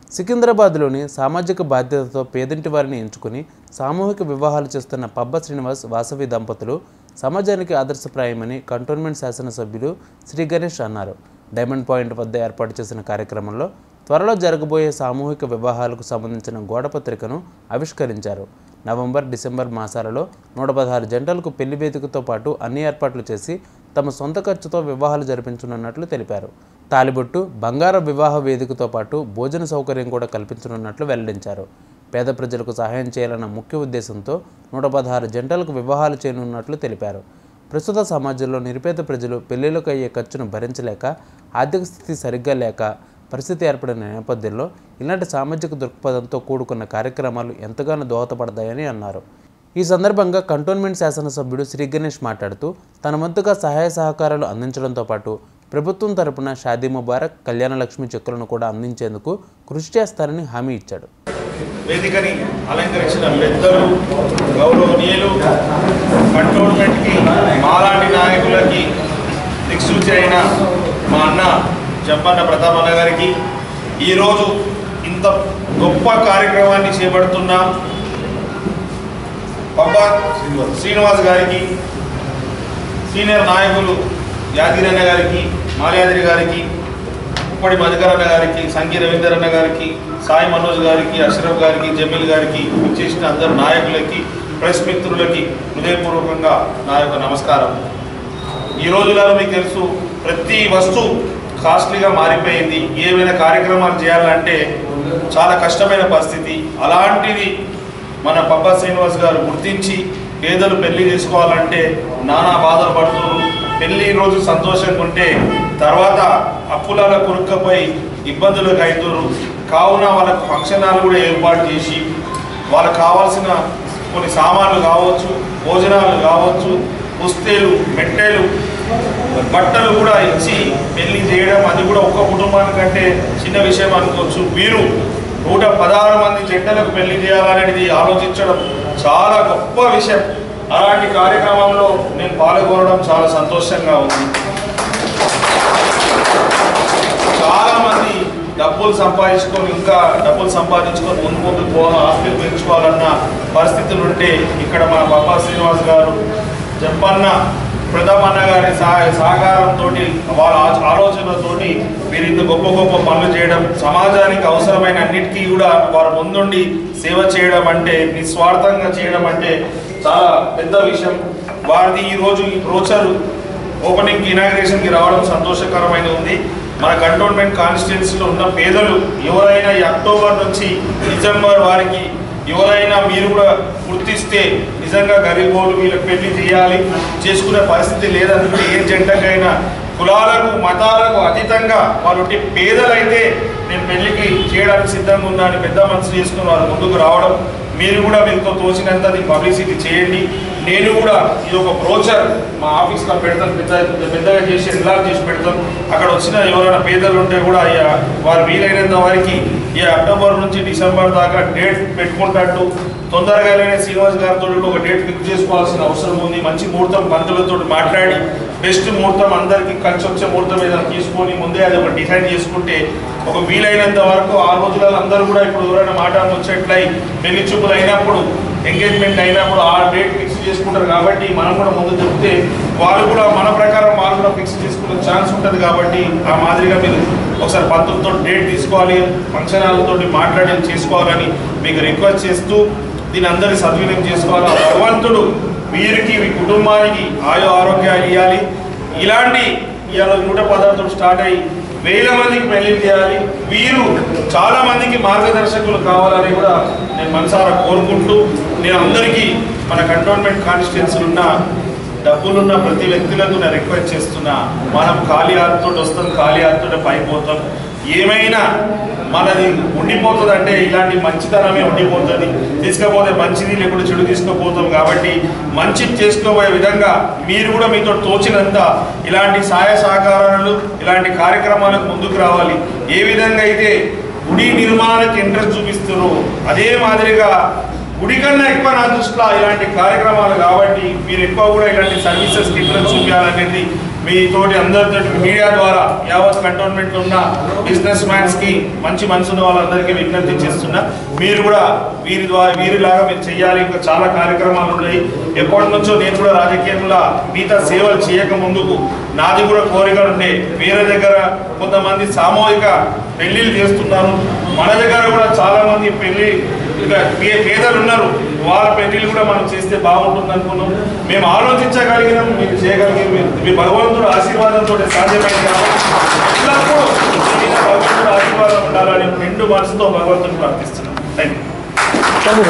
సికింద్రాబాద్లోని సామాజిక బాధ్యతతో పేదింటి వారిని ఎంచుకుని సామూహిక వివాహాలు చేస్తున్న పబ్బ శ్రీనివాస్ వాసవి దంపతులు సమాజానికి ఆదర్శప్రాయమని కంటోన్మెంట్ శాసనసభ్యులు శ్రీ గణేష్ అన్నారు డైమండ్ పాయింట్ వద్ద ఏర్పాటు చేసిన కార్యక్రమంలో త్వరలో జరగబోయే సామూహిక వివాహాలకు సంబంధించిన గోడపత్రికను ఆవిష్కరించారు నవంబర్ డిసెంబర్ మాసాలలో నూట పదహారు జంటలకు పెళ్లి వేదికతో పాటు అన్ని ఏర్పాట్లు చేసి తమ సొంత ఖర్చుతో వివాహాలు జరిపించనున్నట్లు తెలిపారు తాలిబొట్టు బంగారు వివాహ వేదికతో పాటు భోజన సౌకర్యం కూడా కల్పించనున్నట్లు వెల్లడించారు పేద ప్రజలకు సహాయం చేయాలన్న ముఖ్య ఉద్దేశంతో నూట పదహారు జంటలకు వివాహాలు చేయనున్నట్లు తెలిపారు ప్రస్తుత సమాజంలో నిరుపేద ప్రజలు పెళ్లిళ్లకు అయ్యే ఖర్చును భరించలేక ఆర్థిక స్థితి సరిగ్గా లేక పరిస్థితి ఏర్పడిన నేపథ్యంలో ఇలాంటి సామాజిక దృక్పథంతో కూడుకున్న కార్యక్రమాలు ఎంతగానో దోహదపడతాయని అన్నారు ఈ సందర్భంగా కంటోన్మెంట్ శాసనసభ్యుడు శ్రీ గణేష్ మాట్లాడుతూ తన వంతుగా సహాయ సహకారాలు అందించడంతో పాటు ప్రభుత్వం తరపున షాదీ ముబారక్ కళ్యాణ లక్ష్మి చెక్కులను కూడా అందించేందుకు కృషి చేస్తారని హామీ ఇచ్చాడు వేదికని అలంకరించిన పెద్దలు గౌరవనీయులు కంటోన్మెంట్కి మాలాంటి నాయకులకి దిక్సూచి అయిన మా అన్న చెప్పన్న ప్రతాప్ అన్న గారికి ఈరోజు ఇంత గొప్ప కార్యక్రమాన్ని చేపడుతున్నాం పబ్బా శ్రీనివాస్ గారికి సీనియర్ నాయకులు యాదిరన్న గారికి మాల్యాద్రి గారికి ఉప్పడి మధుకర్ అన్న గారికి సంగీ రవీందర్ అన్న గారికి సాయి మనోజ్ గారికి అష్రఫ్ గారికి జమీల్ గారికి చేసిన అందరు నాయకులకి ప్రెస్ మిత్రులకి హృదయపూర్వకంగా నా యొక్క నమస్కారం ఈ రోజులలో మీకు తెలుసు ప్రతి వస్తువు కాస్ట్లీగా మారిపోయింది ఏమైనా కార్యక్రమాలు చేయాలంటే చాలా కష్టమైన పరిస్థితి అలాంటిది మన పబ్బా శ్రీనివాస్ గారు గుర్తించి పేదలు పెళ్లి చేసుకోవాలంటే నానా బాధలు పడుతున్నారు పెళ్లి రోజు సంతోషంగా ఉంటే తర్వాత అప్పులాల కురుక్కపోయి ఇబ్బందులకు అవుతున్నారు కావున వాళ్ళకు ఫంక్షన్ హాల్ కూడా ఏర్పాటు చేసి వాళ్ళకు కావాల్సిన కొన్ని సామాన్లు కావచ్చు భోజనాలు కావచ్చు పుస్తేలు మెట్టెలు బట్టలు కూడా ఇచ్చి పెళ్లి చేయడం అది కూడా ఒక్క కుటుంబానికంటే చిన్న విషయం అనుకోవచ్చు వీరు నూట పదహారు మంది జంటలకు పెళ్లి చేయాలనేది ఆలోచించడం చాలా గొప్ప విషయం అలాంటి కార్యక్రమంలో నేను పాల్గొనడం చాలా సంతోషంగా ఉంది చాలా మంది డబ్బులు సంపాదించుకొని ఇంకా డబ్బులు సంపాదించుకొని ముందు ముందు పోవాలి ఆస్తులు పెంచుకోవాలన్న పరిస్థితులు ఉంటే ఇక్కడ మన బాబా శ్రీనివాస్ గారు చెప్పన్న ప్రథమన్న గారి సహాయ సహకారంతో వాళ్ళ ఆ- ఆలోచనలతోటి మీరు ఇంత గొప్ప గొప్ప పనులు చేయడం సమాజానికి అవసరమైన అన్నిటికీ కూడా వారు ముందుండి సేవ చేయడం అంటే నిస్వార్థంగా చేయడం అంటే చాలా పెద్ద విషయం వారిది ఈరోజు ఈ బ్రోచర్ ఓపెనింగ్ ఇనాగ్రేషన్ కి రావడం సంతోషకరమైన ఉంది మన కంటోన్మెంట్ కాన్స్టిట్యున్సీలో ఉన్న పేదలు ఎవరైనా ఈ అక్టోబర్ నుంచి డిసెంబర్ వారికి ఎవరైనా మీరు కూడా గుర్తిస్తే నిజంగా గరీబోలు వీళ్ళకి పెళ్లి చేయాలి చేసుకునే పరిస్థితి లేదనుకుంటే ఏ జంటకైనా కులాలకు మతాలకు అతీతంగా వాళ్ళు ఉంటే పేదలైతే నేను పెళ్లికి చేయడానికి సిద్ధంగా ఉన్నా అని పెద్ద మనసు చేసుకుని వారు ముందుకు రావడం మీరు కూడా మీతో తోచినంత దీన్ని పబ్లిసిటీ చేయండి నేను కూడా ఇది ఒక బ్రోచర్ మా ఆఫీస్లో పెడతాను పెద్ద పెద్దగా చేసి ఎన్లార్ చేసి పెడతాను అక్కడ వచ్చిన ఎవరైనా పేదలు ఉంటే కూడా ఇక వారు వీలైనంత వారికి ఈ అక్టోబర్ నుంచి డిసెంబర్ దాకా డేట్ పెట్టుకుంటట్టు తొందరగానే శ్రీనివాస్ గారితో కూడా ఒక డేట్ ఫిక్స్ చేసుకోవాల్సిన అవసరం ఉంది మంచి ముహూర్తం పంతులతో మాట్లాడి బెస్ట్ ముహూర్తం అందరికీ కలిసి వచ్చే ముహూర్తం ఏదైనా తీసుకొని ముందే అది ఒక డిసైడ్ చేసుకుంటే ఒక వీలైనంత వరకు ఆ రోజులలో అందరూ కూడా ఇప్పుడు ఎవరైనా మాట వచ్చేట్లయి పెళ్లి చూపులు అయినప్పుడు ఎంగేజ్మెంట్ అయినప్పుడు ఆ డేట్ ఫిక్స్ చేసుకుంటారు కాబట్టి మనం కూడా ముందు చెప్తే వాళ్ళు కూడా మన ప్రకారం వాళ్ళు కూడా ఫిక్స్ చేసుకునే ఛాన్స్ ఉంటుంది కాబట్టి ఆ మాదిరిగా మీరు ఒకసారి పంతులతో డేట్ తీసుకోవాలి ఫంక్షన్ హాల్తో మాట్లాడి చేసుకోవాలని మీకు రిక్వెస్ట్ చేస్తూ దీని అందరి సద్వినియోగం చేసుకోవాలి ఆ భగవంతుడు వీరికి మీ కుటుంబానికి ఆయు ఆరోగ్యాలు ఇవ్వాలి ఇలాంటి ఇవాళ నూట పదార్థం స్టార్ట్ అయ్యి వేల మందికి పెళ్లి చేయాలి వీరు చాలా మందికి మార్గదర్శకులు కావాలని కూడా నేను మనసారా కోరుకుంటూ నేను అందరికీ మన కంటోన్మెంట్ కాన్స్టిట్యున్సీ ఉన్న డబ్బులున్న ప్రతి వ్యక్తులకు నేను రిక్వెస్ట్ చేస్తున్నా మనం ఖాళీ ఆరుతో వస్తాం ఖాళీ ఆరుతో పైపోతాం ఏమైనా మనది ఉండిపోతుంది అంటే ఇలాంటి మంచితనమే ఉండిపోతుంది తీసుకపోతే మంచిది లేకుంటే చెడు తీసుకుపోతాం కాబట్టి మంచి చేసుకోబోయే విధంగా మీరు కూడా మీతో తోచినంత ఇలాంటి సహాయ సహకారాలు ఇలాంటి కార్యక్రమాలకు ముందుకు రావాలి ఏ విధంగా అయితే గుడి నిర్మాణానికి ఇంట్రెస్ట్ చూపిస్తున్నారో అదే మాదిరిగా గుడి కన్నా ఎక్కువ నా దృష్టిలో ఇలాంటి కార్యక్రమాలు కాబట్టి మీరు ఎక్కువ కూడా ఇలాంటి సర్వీసెస్ ఇంట్రెస్ట్ చూపించాలనేది మీతోటి అందరితో మీడియా ద్వారా యావత్ కంటోన్మెంట్ ఉన్న బిజినెస్ మ్యాన్స్ కి మంచి మనసు ఉన్న వాళ్ళందరికీ విజ్ఞప్తి చేస్తున్నా మీరు కూడా వీరి ద్వారా వీరిలాగా మీరు చేయాలి ఇంకా చాలా కార్యక్రమాలు ఉన్నాయి ఎప్పటి నుంచో నేను కూడా రాజకీయంలో మిగతా సేవలు చేయక ముందుకు నాది కూడా కోరికలు ఉండే వేరే దగ్గర కొంతమంది సామూహిక పెళ్లిళ్ళు చేస్తున్నారు మన దగ్గర కూడా చాలా మంది పెళ్లి ఇక పే- పేదలు ఉన్నారు వాళ్ళ పెళ్లిళ్ళు కూడా మనం చేస్తే బాగుంటుంది అనుకున్నాం మేము ఆలోచించగలిగినాం మీరు చేయగలిగిన మీ- మీ భగవంతుడు ఆశీర్వాదంతో సాధ్యమైంది కాబట్టి ఎల్లప్పుడూ మీ మీద భగవంతుడు ఆశీర్వాదం ఉండాలని రెండు మనసుతో భగవంతుని ప్రార్థిస్తున్నాం థ్యాంక్ యూ